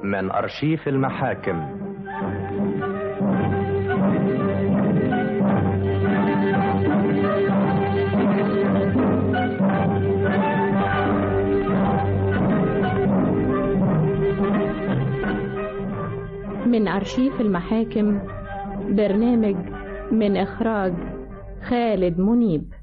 من أرشيف المحاكم من أرشيف المحاكم برنامج من إخراج خالد منيب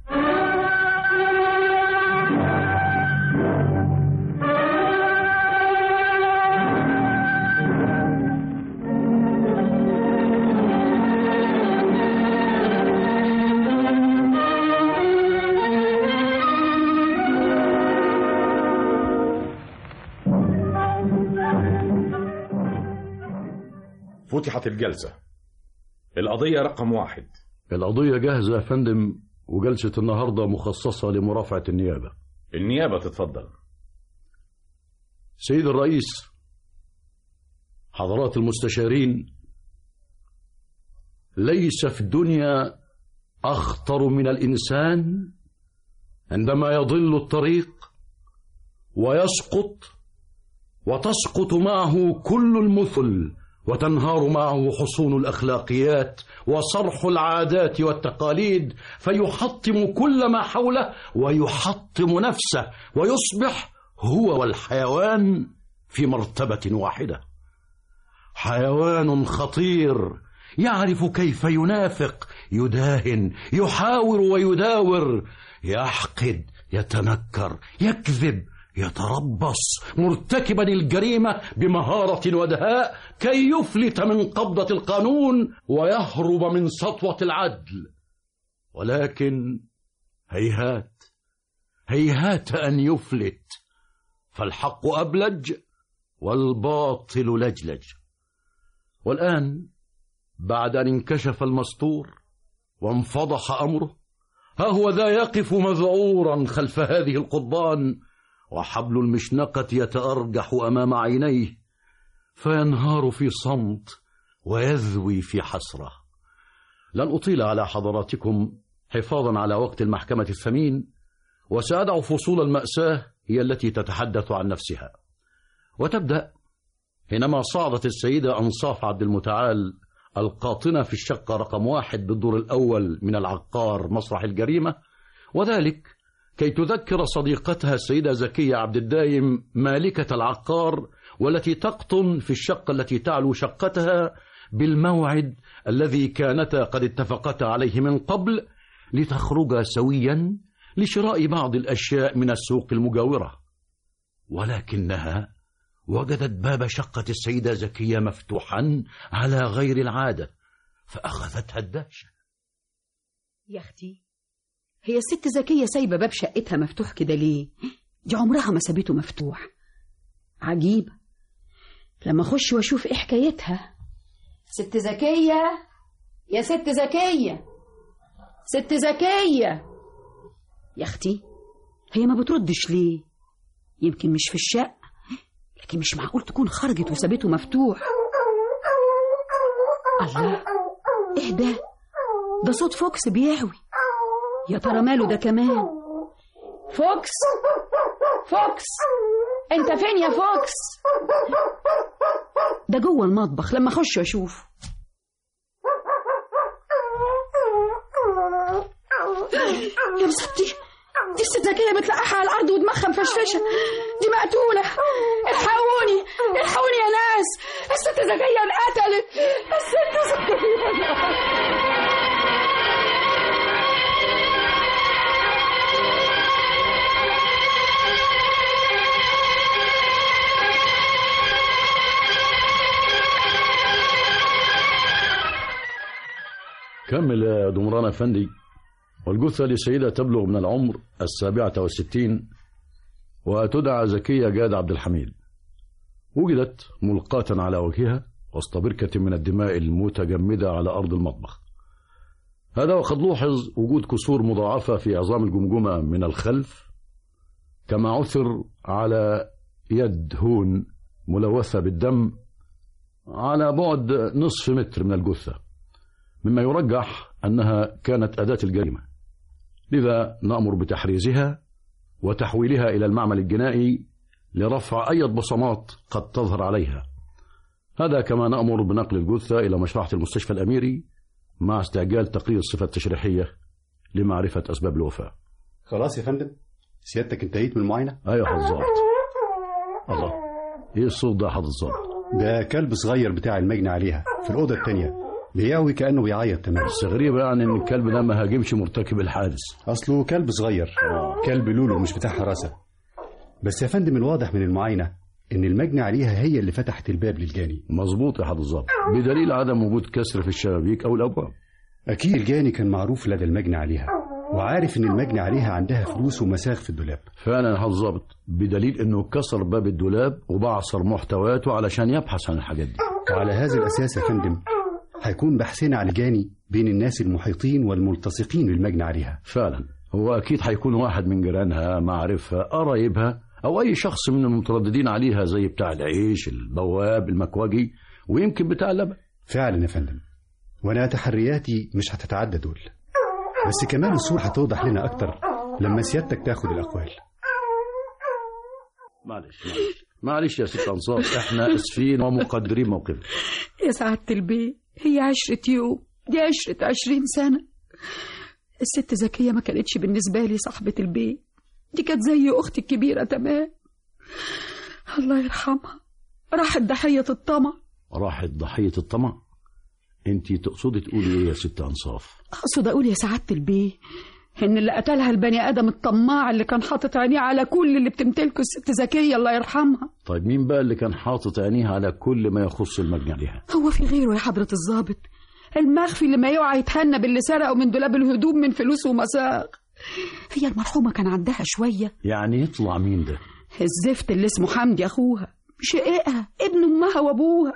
فتحت الجلسة القضية رقم واحد القضية جاهزة يا فندم وجلسة النهاردة مخصصة لمرافعة النيابة النيابة تتفضل سيد الرئيس حضرات المستشارين ليس في الدنيا أخطر من الإنسان عندما يضل الطريق ويسقط وتسقط معه كل المثل وتنهار معه حصون الاخلاقيات وصرح العادات والتقاليد فيحطم كل ما حوله ويحطم نفسه ويصبح هو والحيوان في مرتبه واحده حيوان خطير يعرف كيف ينافق يداهن يحاور ويداور يحقد يتنكر يكذب يتربص مرتكبا الجريمه بمهاره ودهاء كي يفلت من قبضه القانون ويهرب من سطوه العدل ولكن هيهات هيهات ان يفلت فالحق ابلج والباطل لجلج والان بعد ان انكشف المستور وانفضح امره ها هو ذا يقف مذعورا خلف هذه القضبان وحبل المشنقة يتأرجح أمام عينيه فينهار في صمت ويذوي في حسرة لن أطيل على حضراتكم حفاظا على وقت المحكمة الثمين وسأدع فصول المأساة هي التي تتحدث عن نفسها وتبدأ حينما صعدت السيدة أنصاف عبد المتعال القاطنة في الشقة رقم واحد بالدور الأول من العقار مسرح الجريمة وذلك كي تذكر صديقتها السيدة زكية عبد الدايم مالكة العقار والتي تقطن في الشقة التي تعلو شقتها بالموعد الذي كانتا قد اتفقتا عليه من قبل لتخرجا سويا لشراء بعض الأشياء من السوق المجاورة ولكنها وجدت باب شقة السيدة زكية مفتوحا على غير العادة فأخذتها الدهشة يا أختي هي الست زكية سايبة باب شقتها مفتوح كده ليه؟ دي عمرها ما سابته مفتوح عجيبة لما أخش وأشوف إيه حكايتها ست زكية يا ست زكية ست زكية يا أختي هي ما بتردش ليه؟ يمكن مش في الشقة لكن مش معقول تكون خرجت وسابته مفتوح الله ايه ده؟ ده صوت فوكس بيهوي يا ترى ماله ده كمان فوكس فوكس انت فين يا فوكس ده جوه المطبخ لما اخش واشوف يا مسطي دي الست زكية بتلقحها على الأرض ودماغها مفشفشة دي مقتولة الحقوني الحقوني يا ناس الست زكية انقتلت الست زكية كمل يا دمران أفندي والجثة لسيدة تبلغ من العمر السابعة والستين وتدعى زكية جاد عبد الحميد وجدت ملقاة على وجهها وسط بركة من الدماء المتجمدة على أرض المطبخ هذا وقد لوحظ وجود كسور مضاعفة في عظام الجمجمة من الخلف كما عثر على يد هون ملوثة بالدم على بعد نصف متر من الجثة مما يرجح أنها كانت أداة الجريمة لذا نأمر بتحريزها وتحويلها إلى المعمل الجنائي لرفع أي بصمات قد تظهر عليها هذا كما نأمر بنقل الجثة إلى مشرحة المستشفى الأميري مع استعجال تقرير الصفة التشريحية لمعرفة أسباب الوفاة خلاص يا فندم سيادتك انتهيت من المعاينة أيوة يا حضرة الضابط الله إيه الصوت ده يا حضرة الضابط ده كلب صغير بتاع المجني عليها في الأوضة التانية بيعوي كأنه بيعيط تمام بس غريبة يعني إن الكلب ده ما هاجمش مرتكب الحادث أصله كلب صغير كلب لولو مش بتاع حراسة بس يا فندم الواضح من المعاينة إن المجني عليها هي اللي فتحت الباب للجاني مظبوط يا حضرة الضابط بدليل عدم وجود كسر في الشبابيك أو الأبواب أكيد الجاني كان معروف لدى المجني عليها وعارف إن المجني عليها عندها فلوس ومساغ في الدولاب فعلا يا حضرة الضابط بدليل إنه كسر باب الدولاب وبعصر محتوياته علشان يبحث عن الحاجات دي وعلى هذا الأساس يا فندم هيكون بحثنا على الجاني بين الناس المحيطين والملتصقين بالمجني عليها فعلا هو أكيد هيكون واحد من جيرانها معارفها قرايبها أو أي شخص من المترددين عليها زي بتاع العيش البواب المكواجي ويمكن بتاع اللبن فعلا يا فندم وأنا تحرياتي مش هتتعدى دول بس كمان الصورة هتوضح لنا أكتر لما سيادتك تاخد الأقوال معلش معلش معلش يا ست أنصار احنا اسفين ومقدرين موقفك يا سعادة البيت هي عشرة يوم دي عشرة عشرين سنة الست زكية ما كانتش بالنسبة لي صاحبة البيت دي كانت زي أختي الكبيرة تمام الله يرحمها راحت ضحية الطمع راحت ضحية الطمع انت تقصدي تقولي ايه يا ست أنصاف أقصد أقول يا سعادة البيه إن اللي قتلها البني آدم الطماع اللي كان حاطط عينيه على كل اللي بتمتلكه الست زكية الله يرحمها طيب مين بقى اللي كان حاطط عينيه على كل ما يخص المجني عليها هو في غيره يا حضرة الضابط المخفي اللي ما يوعى يتهنى باللي سرقه من دولاب الهدوم من فلوس ومساغ هي المرحومة كان عندها شوية يعني يطلع مين ده الزفت اللي اسمه حمدي أخوها شقيقها ابن أمها وأبوها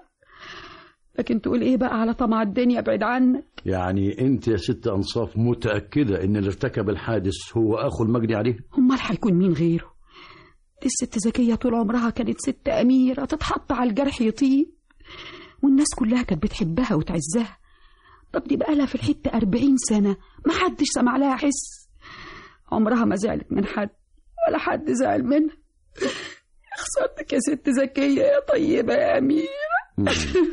لكن تقول إيه بقى على طمع الدنيا بعيد عنك يعني انت يا ست أنصاف متأكدة ان اللي ارتكب الحادث هو أخو المجني عليه أمال هيكون مين غيره دي الست زكية طول عمرها كانت ست أميرة تتحط على الجرح يطيب والناس كلها كانت بتحبها وتعزها طب دي بقالها في الحتة أربعين سنة ما حدش سمع لها حس عمرها ما زعلت من حد ولا حد زعل منها خسرتك يا ست زكية يا طيبة يا أميرة مم.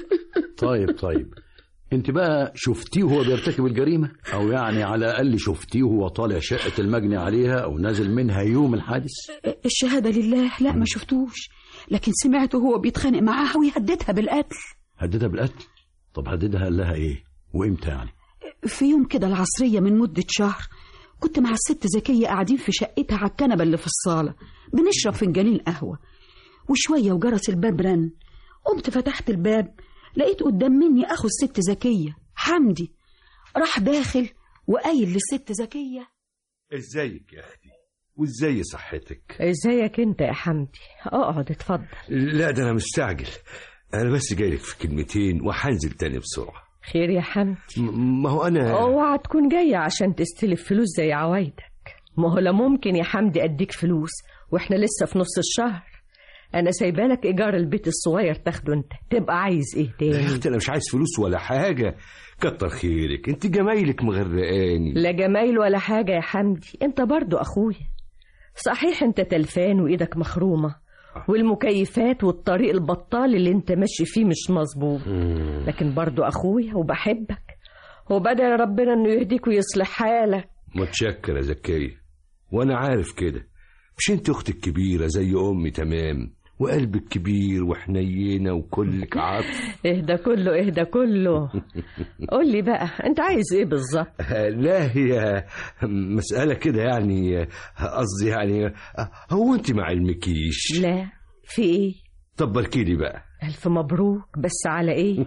طيب طيب انت بقى شفتيه وهو بيرتكب الجريمة او يعني على الاقل شفتيه وهو طالع شقة المجني عليها او نازل منها يوم الحادث الشهادة لله لا ما شفتوش لكن سمعته هو بيتخانق معاها ويهددها بالقتل هددها بالقتل طب هددها قال لها ايه وامتى يعني في يوم كده العصرية من مدة شهر كنت مع الست زكية قاعدين في شقتها على الكنبة اللي في الصالة بنشرب فنجانين قهوة وشوية وجرس الباب رن قمت فتحت الباب لقيت قدام مني أخو الست زكية حمدي راح داخل وقايل للست زكية ازيك يا اختي وازاي صحتك ازيك انت يا حمدي اقعد اتفضل لا ده انا مستعجل انا بس جايلك في كلمتين وهنزل تاني بسرعه خير يا حمدي م- ما هو انا اوعى تكون جاية عشان تستلف فلوس زي عوايدك ما هو لا ممكن يا حمدي اديك فلوس واحنا لسه في نص الشهر انا سايبالك ايجار البيت الصغير تاخده انت تبقى عايز ايه يا تاني اختي انا مش عايز فلوس ولا حاجه كتر خيرك انت جمايلك مغرقاني لا جمايل ولا حاجة يا حمدي انت برضو اخويا صحيح انت تلفان وايدك مخرومة والمكيفات والطريق البطال اللي انت ماشي فيه مش مظبوط مم. لكن برضو اخويا وبحبك وبدعي ربنا انه يهديك ويصلح حالك متشكر يا زكية وانا عارف كده مش انت اختك كبيره زي امي تمام وقلبك كبير وحنينه وكلك عطف اهدى كله اهدى كله قول لي بقى انت عايز ايه بالظبط لا هي مسألة كده يعني قصدي يعني هو انت ما علمكيش لا في ايه طب باركي لي بقى الف مبروك بس على ايه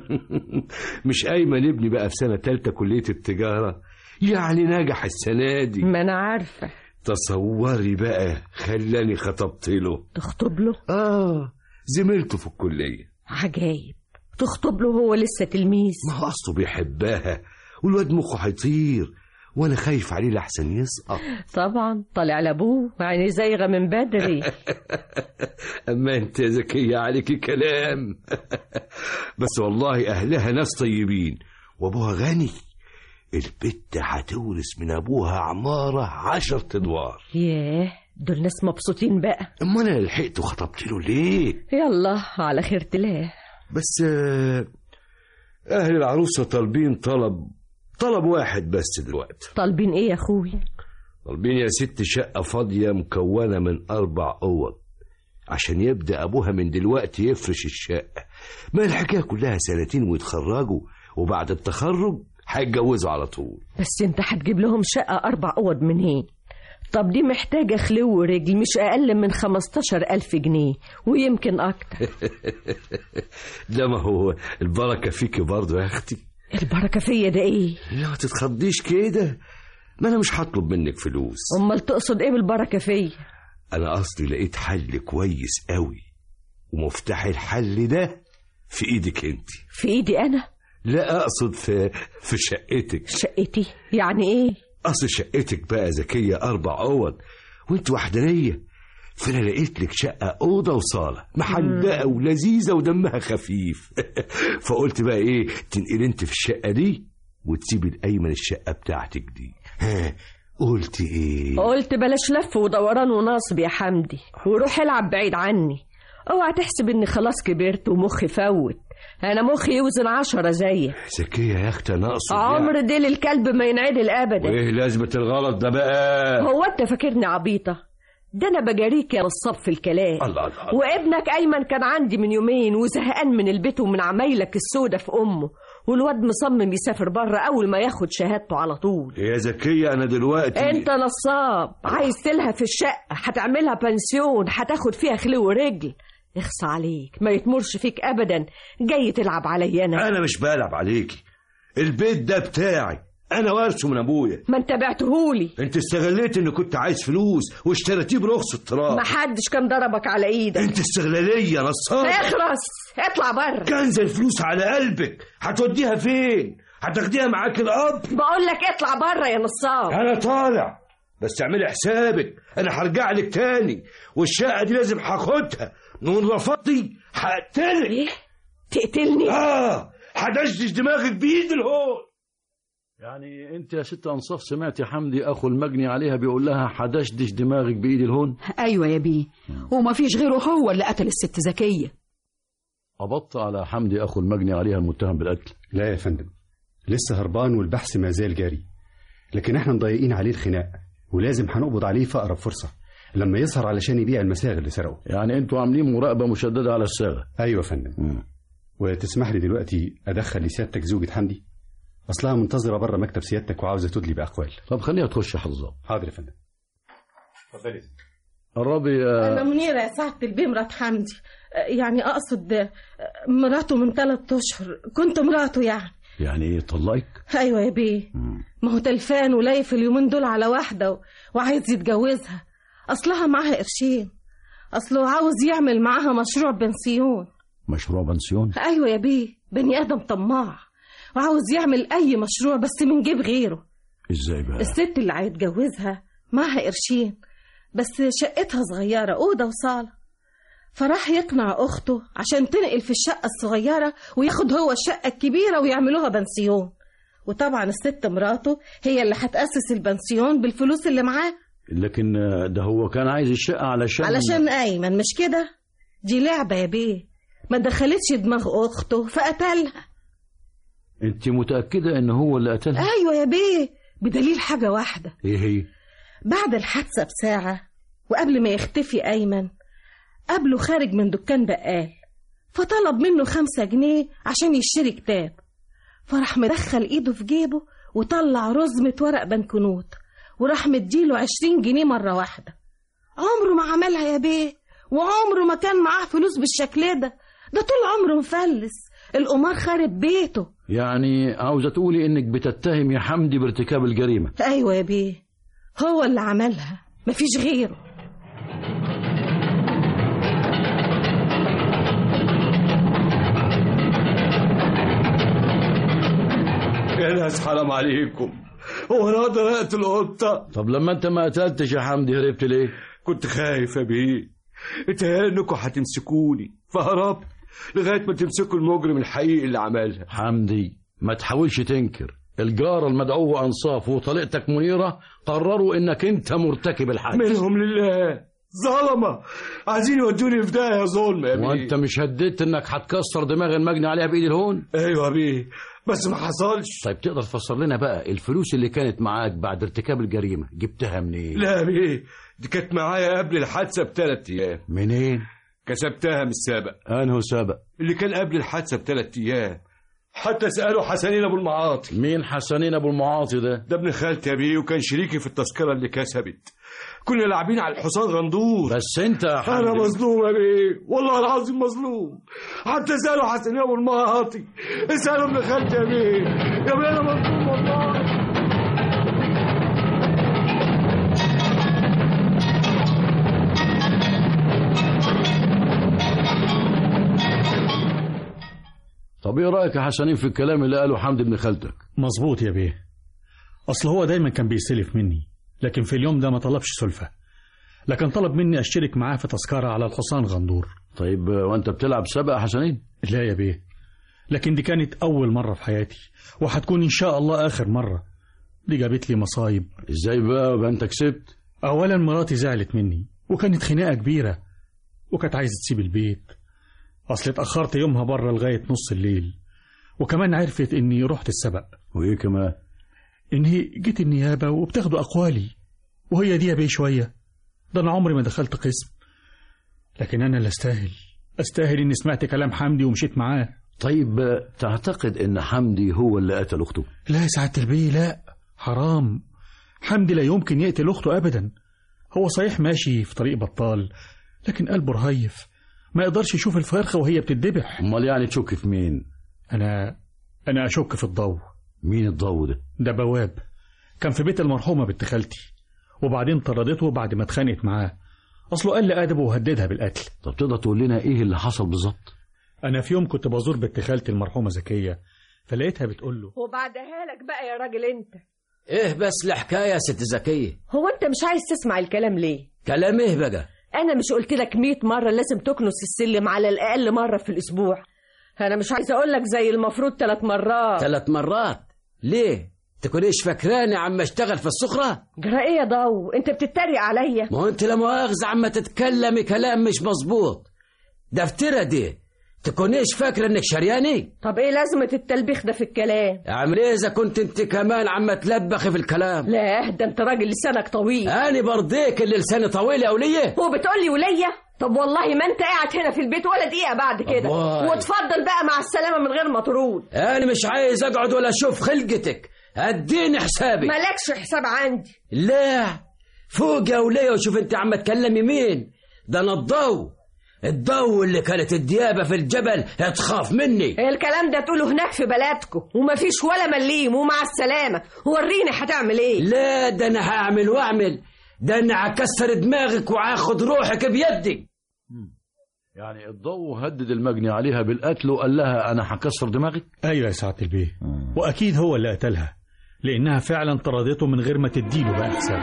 مش ايمن ابني بقى في سنة تالتة كلية التجارة يعني نجح السنة دي ما انا عارفه تصوري بقى خلاني خطبت له تخطب له اه زميلته في الكلية عجايب تخطب له هو لسه تلميذ ما هو اصله بيحبها والواد مخه هيطير وانا خايف عليه لحسن يسقط طبعا طالع لابوه يعني زيغه من بدري اما انت يا زكية عليكي كلام بس والله اهلها ناس طيبين وابوها غني البت هتورث من ابوها عمارة عشر ادوار ياه دول ناس مبسوطين بقى اما انا لحقت وخطبت له ليه يلا على خيرة الله بس آه، اهل العروسه طالبين طلب طلب واحد بس دلوقتي طالبين ايه يا اخوي طالبين يا ست شقه فاضيه مكونه من اربع اوض عشان يبدا ابوها من دلوقتي يفرش الشقه ما الحكايه كلها سنتين ويتخرجوا وبعد التخرج هيتجوزوا على طول بس انت هتجيب لهم شقة أربع أوض منين طب دي محتاجة خلو ورجل مش أقل من خمستاشر ألف جنيه ويمكن أكتر ده ما هو البركه فيكي برضه يا اختي البركة فيا ده إيه لا ما تتخضيش كده ما انا مش هطلب منك فلوس أمال تقصد إيه بالبركة فيا انا قصدي لقيت حل كويس قوي ومفتاح الحل ده في ايدك انت في إيدي أنا لا اقصد في في شقتك شقتي يعني إيه اصل شقتك بقى ذكيه اربع اوض وانت وحدانيه فانا لقيت لك شقه اوضه وصاله محندقه ولذيذه ودمها خفيف فقلت بقى ايه تنقل انت في الشقه دي وتسيب الايمن الشقه بتاعتك دي ها قلت ايه قلت بلاش لف ودوران ونصب يا حمدي وروح العب بعيد عني اوعى تحسب اني خلاص كبرت ومخي فوت انا مخي يوزن عشرة زيك ذكيه يا اختي انا اقصد يعني. عمر ديل الكلب ما ينعدل ابدا وايه لازمه الغلط ده بقى هو انت فاكرني عبيطة ده انا بجاريك يا نصاب في الكلام الله الله وابنك ايمن كان عندي من يومين وزهقان من البيت ومن عمايلك السودة في امه والواد مصمم يسافر بره اول ما ياخد شهادته على طول يا ذكيه انا دلوقتي انت نصاب عايز تلهى في الشقة هتعملها بنسيون هتاخد فيها خلو ورجل اخصى عليك ما يتمرش فيك ابدا جاي تلعب عليا انا انا مش بلعب عليكي البيت ده بتاعي انا وارثه من ابويا ما انت بعتهولي انت استغليت ان كنت عايز فلوس واشتريتيه برخص التراب ما حدش كان ضربك على ايدك انت استغلاليه نصاب اخرس اطلع بره كنز الفلوس على قلبك هتوديها فين هتاخديها معاك الاب بقول لك اطلع بره يا نصاب انا طالع بس اعملي حسابك انا هرجع لك تاني والشقه دي لازم هاخدها وان رفضتي هقتلك ايه تقتلني اه هدشدش دماغك بايد الهون يعني انت يا ست انصاف سمعت يا حمدي اخو المجني عليها بيقول لها حدشدش دماغك بايدي الهون ايوه يا بيه وما فيش غيره هو اللي قتل الست زكيه قبضت على حمدي اخو المجني عليها المتهم بالقتل لا يا فندم لسه هربان والبحث ما زال جاري لكن احنا مضايقين عليه الخناق ولازم هنقبض عليه في اقرب فرصه لما يظهر علشان يبيع المساغ اللي سرقه يعني انتوا عاملين مراقبه مشدده على الصاغه ايوه يا فندم مم. وتسمح لي دلوقتي ادخل لسيادتك زوجة حمدي اصلها منتظره بره مكتب سيادتك وعاوزه تدلي باقوال طب خليها تخش حظها حاضر يا فندم اتفضلي قربي أنا يا منيرة يا سعادة البيه مرات حمدي يعني أقصد مراته من ثلاث أشهر كنت مراته يعني يعني ايه طلقك أيوة يا بيه مم. ما هو تلفان ولايف اليومين دول على واحدة و... وعايز يتجوزها أصلها معاها قرشين أصله عاوز يعمل معاها مشروع بنسيون مشروع بنسيون أيوة يا بيه بني آدم طماع وعاوز يعمل أي مشروع بس من جيب غيره ازاي بقى الست اللي هيتجوزها معاها قرشين بس شقتها صغيرة أوضة وصالة فراح يقنع أخته عشان تنقل في الشقة الصغيرة وياخد هو الشقة الكبيرة ويعملوها بنسيون وطبعا الست مراته هي اللي هتأسس البنسيون بالفلوس اللي معاه لكن ده هو كان عايز الشقه علشان علشان أيمن مش كده دي لعبة يا بيه ما دخلتش دماغ أخته فقتلها انت متاكده ان هو اللي قتلها أيوة يا بيه بدليل حاجة واحدة ايه هي بعد الحادثة بساعة وقبل ما يختفي أيمن قابله خارج من دكان بقال فطلب منه خمسة جنيه عشان يشتري كتاب فراح مدخل ايده في جيبه وطلع رزمة ورق بنكنوت وراح مديله عشرين جنيه مرة واحدة عمره ما عملها يا بيه وعمره ما كان معاه فلوس بالشكل ده ده طول عمره مفلس القمار خارب بيته يعني عاوزه تقولي انك بتتهم يا حمدي بارتكاب الجريمه ايوه يا بيه هو اللي عملها مفيش غيره يا ناس حرام عليكم هو انا اقدر اقتل قطه طب لما انت ما قتلتش يا حمدي هربت ليه كنت خايف يا بيه اتهيأ انكم هتمسكوني فهربت لغايه ما تمسكوا المجرم الحقيقي اللي عملها حمدي ما تحاولش تنكر الجارة المدعوة أنصاف وطليقتك منيرة قرروا إنك أنت مرتكب الحادث منهم لله ظلمة عايزين يودوني في داهية ظلم يا بيه وانت مش هديت انك هتكسر دماغ المجني عليها بايد الهون ايوه يا بيه بس ما حصلش طيب تقدر تفسر لنا بقى الفلوس اللي كانت معاك بعد ارتكاب الجريمه جبتها منين لا يا بيه دي كانت معايا قبل الحادثة بثلاث أيام منين كسبتها من السابق انه سابق اللي كان قبل الحادثة بثلاث أيام حتى سألوا حسنين أبو المعاطي مين حسنين ابو المعاطي ده ده ابن خالتي يا بيه وكان شريكي في التذكرة اللي كسبت كنا لاعبين على الحصان غندور بس انت يا أنا حمدي مظلوم يا بيه والله العظيم مظلوم حتى سألوا حسنين أبو المعاطي اسألوا ابن خالتي يا بيه يا بيه أنا مظلوم والله طب ايه رايك يا حسنين في الكلام اللي قاله حمدي ابن خالتك مظبوط يا بيه اصل هو دايما كان بيستلف مني لكن في اليوم ده ما طلبش سلفة لكن طلب مني اشترك معاه في تذكرة على الحصان غندور طيب آه، وانت بتلعب سبق يا حسنين لا يا بيه لكن دي كانت اول مرة في حياتي وهتكون ان شاء الله اخر مرة دي جابت لي مصايب ازاي بقى بقى انت كسبت اولا مراتي زعلت مني وكانت خناقة كبيرة وكانت عايزة تسيب البيت اصل اتأخرت يومها بره لغاية نص الليل وكمان عرفت اني رحت السبق وايه كمان اني جيت النيابة وبتاخدوا اقوالي وهي دي يا بيه شوية ده انا عمري ما دخلت قسم لكن انا اللي استاهل استاهل اني سمعت كلام حمدي ومشيت معاه طيب آه، تعتقد ان حمدي هو اللي قتل اخته لا يا سعادة البيه لا حرام حمدي لا يمكن يقتل اخته ابدا هو صحيح ماشي في طريق بطال لكن قلبه رهيف ما يقدرش يشوف الفرخة وهي بتتذبح امال يعني تشك في مين انا انا اشك في الضوء مين الضو ده ده بواب كان في بيت المرحومة بنت خالتي وبعدين طردته بعد ما اتخانقت معاه اصله قل ادبه وهددها بالقتل طب تقدر تقول لنا ايه اللي حصل بالظبط انا في يوم كنت بزور بنت خالتي المرحومة زكية فلقيتها بتقول له وبعدها لك بقى يا راجل انت ايه بس الحكايه يا ست زكيه هو انت مش عايز تسمع الكلام ليه كلام ايه بقى انا مش قلت لك 100 مره لازم تكنس السلم على الاقل مره في الاسبوع انا مش عايزه اقول لك زي المفروض ثلاث مرات ثلاث مرات ليه تكونيش فاكراني عم اشتغل في السخره جرى ايه يا ضو انت بتتريق عليا ما هو انت لا مؤاخذه عم تتكلمي كلام مش مظبوط ده افترى دي تكونيش فاكره انك شرياني طب ايه لازمه التلبيخ ده في الكلام اعمل ايه اذا كنت انت كمان عم تلبخي في الكلام لا ده انت راجل لسانك طويل انا برضيك اللي لساني طويل يا وليه وبتقول لي وليا طب والله ما انت قاعد هنا في البيت ولا دقيقه بعد كده الله. وتفضل بقى مع السلامه من غير ما ترود انا مش عايز اقعد ولا اشوف خلقتك اديني حسابي مالكش حساب عندي لا فوق يا وليه وشوف انت عم تكلمي مين ده انا الضو الضو اللي كانت الديابة في الجبل تخاف مني الكلام ده تقوله هناك في بلدكم ومفيش ولا مليم ومع السلامه وريني هتعمل ايه لا ده انا هعمل واعمل ده انا هكسر دماغك وهاخد روحك بيدي يعني الضو هدد المجني عليها بالقتل وقال لها انا هكسر دماغك ايوه يا سعادة البيه واكيد هو اللي قتلها لانها فعلا طردته من غير ما تديله بقى حساب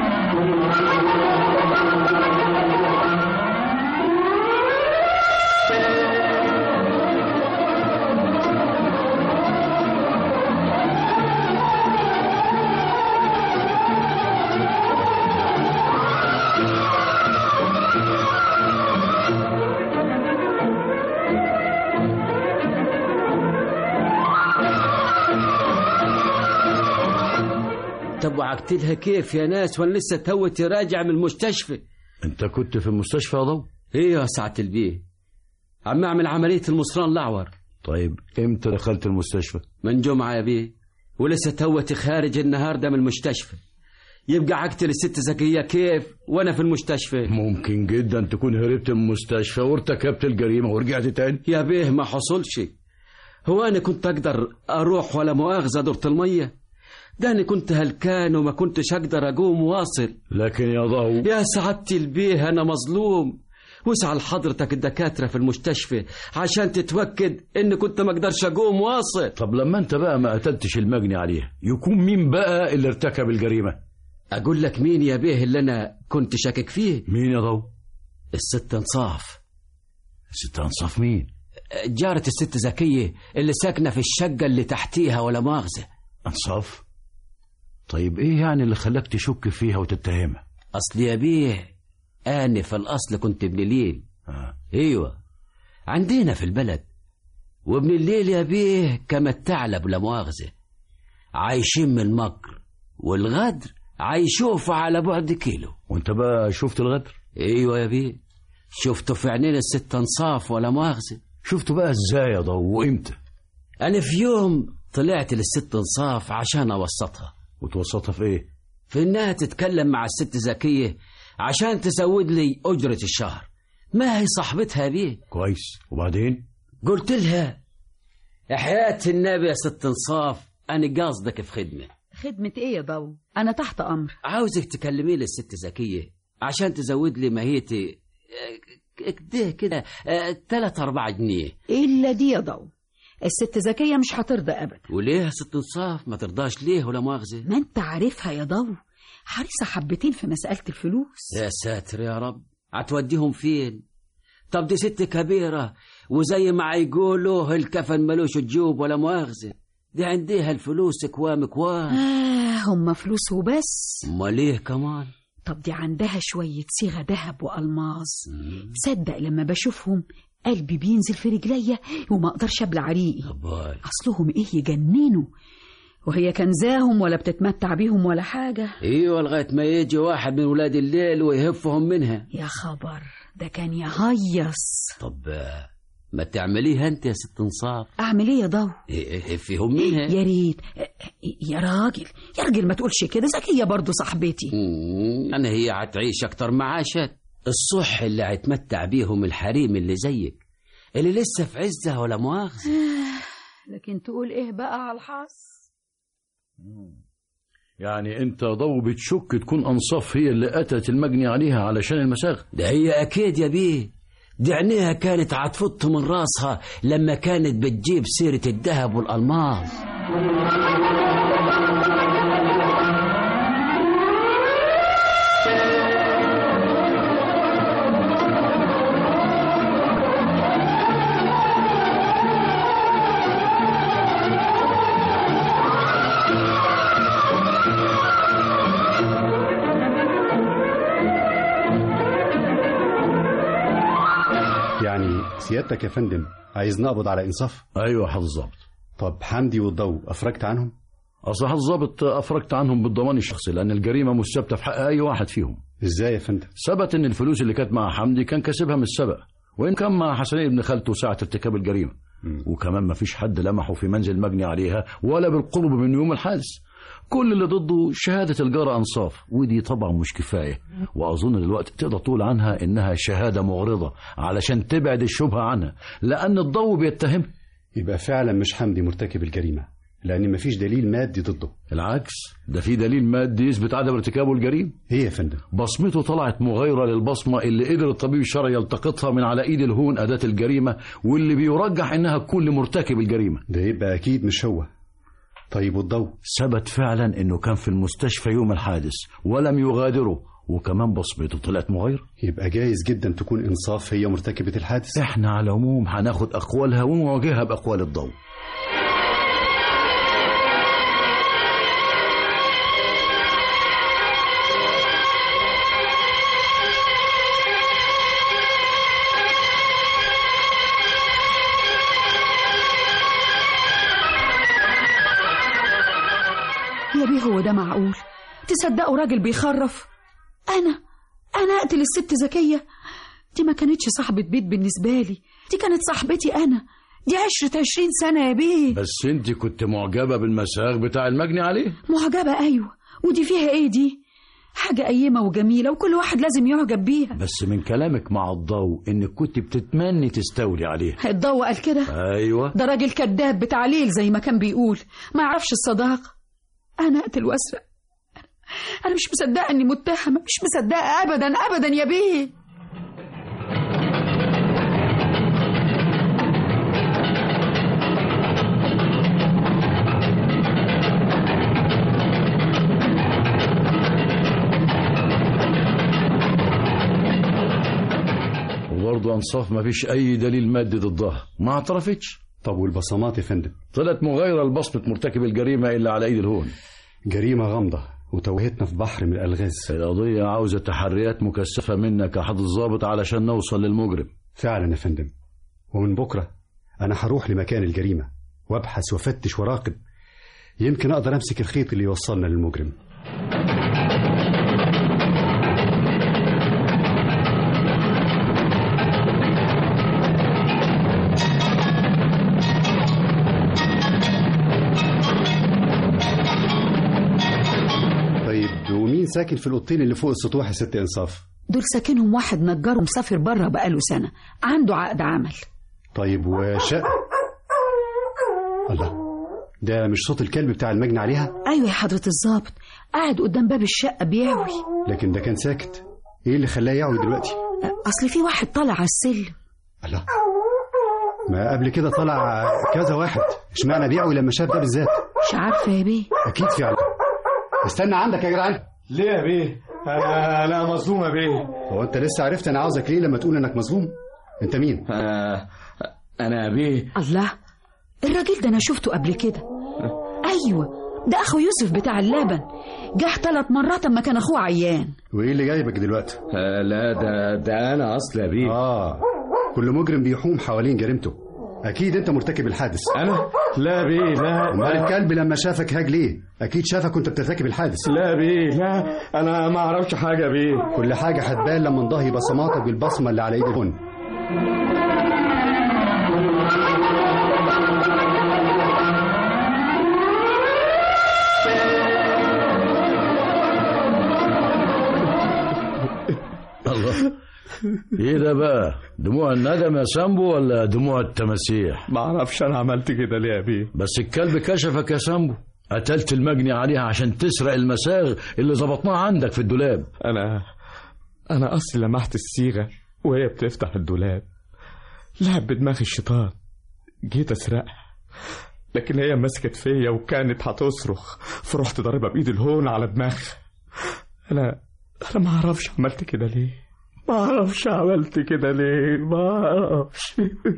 طب وعقتلها كيف يا ناس وانا لسه توتي راجع من المستشفى انت كنت في المستشفى يا ضو ايه يا سعة البيه عم اعمل عملية المصران الاعور طيب امتى دخلت المستشفى من جمعة يا بيه ولسه توتي خارج النهارده من المستشفى يبقى عقتل الست زكية كيف وانا في المستشفى ممكن جدا تكون هربت من المستشفى وارتكبت الجريمه ورجعت تاني يا بيه ما حصلش هو انا كنت اقدر اروح ولا مؤاخذة دورة المية ده انا كنت هلكان وما كنتش اقدر اقوم واصل لكن يا ضو يا سعادتي البيه انا مظلوم واسأل حضرتك الدكاترة في المستشفى عشان تتوكد ان كنت ما اقدرش اقوم واصل طب لما انت بقى ما قتلتش المجني عليها يكون مين بقى اللي ارتكب الجريمه اقول لك مين يا بيه اللي انا كنت شاكك فيه مين يا ضو الست انصاف ست انصاف مين جارة الست زكية اللي ساكنة في الشقة اللي تحتيها ولا مؤاخذة انصاف طيب ايه يعني اللي خلاك تشك فيها وتتهمها اصل يا بيه أنا في الأصل كنت ابن ليل آه. أيوة عندنا في البلد وابن الليل يا بيه كما الثعلب لا مؤاخذة عايشين من المكر والغدر عايشوه على بعد كيلو وانت بقى شفت الغدر ايوه يا بيه شفته في عينين الست انصاف ولا مؤاخذة شفته بقى ازاي يا ضو وامتى انا في يوم طلعت للست انصاف عشان اوسطها وتوسطها في ايه في انها تتكلم مع الست زكية عشان تزود لي اجرة الشهر ما هي صاحبتها بيه كويس وبعدين قلت لها حياة النبي يا ست انصاف انا قاصدك في خدمة خدمة ايه يا ضو انا تحت امر عاوزك تكلمي لي الست زكية عشان تزود لي ماهيتي آه، كده كده آه، تلات أربعة جنيه الا دي يا ضو الست زكية مش هترضى ابدا وليه يا ست انصاف ما ترضاش ليه ولا مؤاخذة ما انت عارفها يا ضو حريصة حبتين في مسألة الفلوس يا ساتر يا رب هتوديهم فين طب دي ست كبيرة وزي ما يقولوا الكفن ملوش جيوب ولا مؤاخذة دي عندها الفلوس كوام كوام آه هم فلوس وبس امال ايه كمان طب دي عندها شوية صيغة ذهب وألماظ تصدق لما بشوفهم قلبي بينزل في رجليا وما اقدرش ابلع ريقي باي اصلهم ايه يجننوا وهي كنزاهم ولا بتتمتع بيهم ولا حاجة ايوه لغاية ما يجي واحد من ولاد الليل ويهفهم منها يا خبر ده كان يهيص طب آه، ما تعمليها انت يا ست انصاف اعمل ايه يا ضو إيه- إيه فيهم منها يا ريت يا راجل يا راجل ما تقولش كده زكية برضو صاحبتي مم، انا هي هتعيش اكتر معاشات الصح اللي هيتمتع بيهم الحريم اللي زيك اللي لسه في عزها ولا مؤاخذة لكن تقول ايه بقى على الحظ يعني انت ضو بتشك تكون انصاف هي اللي قتلت المجني عليها علشان المساغ ده هي اكيد يا بيه دي عينيها كانت هتفط من راسها لما كانت بتجيب سيرة الذهب والألماظ يعني سيادتك يا فندم عايز نقبض على انصاف ايوه حضرتك الظابط طب حمدي والضوء افرجت عنهم اصل حضرتك الظابط افرجت عنهم بالضمان الشخصي لان الجريمه مش ثابته في حق اي واحد فيهم ازاي يا فندم ثبت ان الفلوس اللي كانت مع حمدي كان كاسبها من السبق وان كان مع حسنين ابن خالته ساعه ارتكاب الجريمه وكمان ما فيش حد لمحه في منزل مجني عليها ولا بالقرب من يوم الحادث كل اللي ضده شهادة الجارة أنصاف ودي طبعا مش كفاية وأظن دلوقتي تقدر تقول عنها إنها شهادة مغرضة علشان تبعد الشبهة عنها لأن الضوء بيتهم يبقى فعلا مش حمدي مرتكب الجريمه لان مفيش دليل مادي ضده العكس ده في دليل مادي يثبت عدم ارتكابه الجريم ايه يا فندم بصمته طلعت مغايرة للبصمة اللي قدر الطبيب الشرعي يلتقطها من على ايد الهون أداة الجريمة واللي بيرجح انها تكون لمرتكب الجريمة ده يبقى اكيد مش هو طيب والضوء ثبت فعلا انه كان في المستشفى يوم الحادث ولم يغادره وكمان بصمته طلعت مغايرة يبقى جايز جدا تكون انصاف هي مرتكبه الحادث احنا على العموم هناخد اقوالها ونواجهها باقوال الضوء يا بيه هو ده معقول تصدقوا راجل بيخرف انا انا اقتل الست زكية دي ما كانتش صاحبة بيت بالنسبة لي دي كانت صاحبتي انا دي عشرة عشرين سنة يا بيه بس انت كنت معجبة بالمساغ بتاع المجني عليه معجبة ايوه ودي فيها ايه دي حاجة قيمة وجميلة وكل واحد لازم يعجب بيها بس من كلامك مع الضوء انك كنت بتتمني تستولي عليه الضوء قال كده ايوه ده راجل كذاب بتاع ليل زي ما كان بيقول ما يعرفش الصداقة أنا أقتل وأسرق أنا مش مصدقة إني متهمة مش مصدقة أبدا أبدا يا بيه وبرضه انصاف ما فيش اي دليل مادي ضدها ما اعترفتش طب والبصمات يا فندم طلعت مغايرة لبصمة مرتكب الجريمة إلا على إيد الهون جريمه غامضه وتوهتنا في بحر من الألغاز القضية عاوزة تحريات مكثفة منك يا حضرة الضابط علشان نوصل للمجرم فعلا يا فندم ومن بكرة أنا هروح لمكان الجريمة وأبحث وأفتش وراقب يمكن أقدر أمسك الخيط اللي يوصلنا للمجرم طيب ومين ساكن في الأوضتين اللي فوق السطوح يا ست إنصاف؟ دول ساكنهم واحد نجار ومسافر بره بقاله سنة عنده عقد عمل طيب وشقة الله ده مش صوت الكلب بتاع المجني عليها أيوة يا حضرة الظابط قاعد قدام باب الشقة بيعوي لكن ده كان ساكت ايه اللي خلاه يعوي دلوقتي أصل في واحد طالع على السلم الله ما قبل كده طلع كذا واحد اشمعنى بيعوي لما شاف ده بالذات مش عارفة يا بيه اكيد في علم استنى عندك يا جدعان ليه يا بيه انا انا مظلوم يا بيه هو انت لسه عرفت انا عاوزك ليه لما تقول انك مظلوم انت مين انا انا يا بيه الله الراجل ده أنا شفته قبل كده أيوة ده أخو يوسف بتاع اللبن جه ثلاث مرات أما كان أخوه عيان وايه اللي جايبك دلوقتي آه لا ده ده انا اصل يا بيه اه كل مجرم بيحوم حوالين جريمته اكيد انت مرتكب الحادث انا لا يا بيه لا امال لا. الكلب لما شافك هاج ليه اكيد شافك وانت بترتكب الحادث لا يا بيه لا انا ما اعرفش حاجه يا بيه كل حاجه هتبان لما نضهي بصماتك بالبصمه اللي على ايد الهون الله ايه ده بقى دموع الندم يا سامبو ولا دموع التماسيح ما اعرفش انا عملت كده ليه يا بيه بس الكلب كشفك يا سامبو قتلت المجني عليها عشان تسرق المساغ اللي ظبطناها عندك في الدولاب انا انا اصلي لمحت الصيغه وهي بتفتح الدولاب لعب بدماغ الشيطان جيت اسرقها لكن هي مسكت فيا وكانت هتصرخ فرحت ضاربها بايد الهون على دماغها انا انا ما اعرفش عملت كده ليه ما اعرفش عملت كده ليه ما اعرفش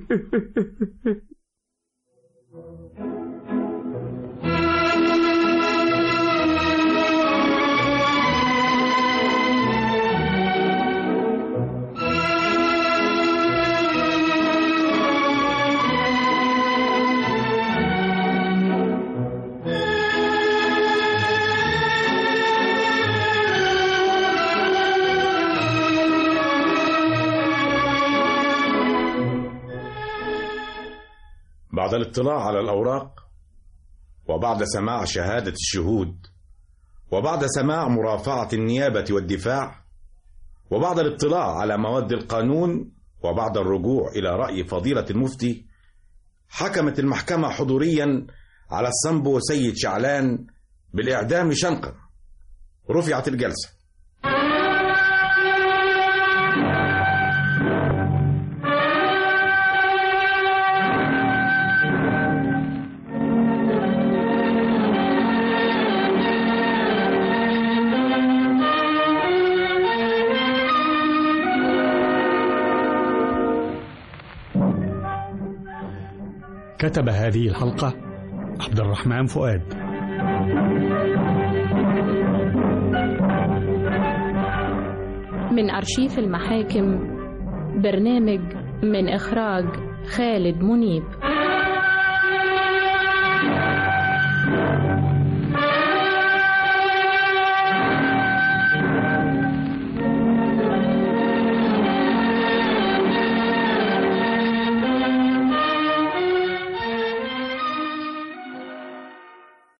بعد الاطلاع على الأوراق وبعد سماع شهادة الشهود وبعد سماع مرافعة النيابة والدفاع وبعد الاطلاع على مواد القانون وبعد الرجوع إلى رأي فضيلة المفتي حكمت المحكمة حضوريا على الصنبو سيد شعلان بالإعدام شنقا رفعت الجلسة كتب هذه الحلقة عبد الرحمن فؤاد من أرشيف المحاكم برنامج من إخراج خالد منيب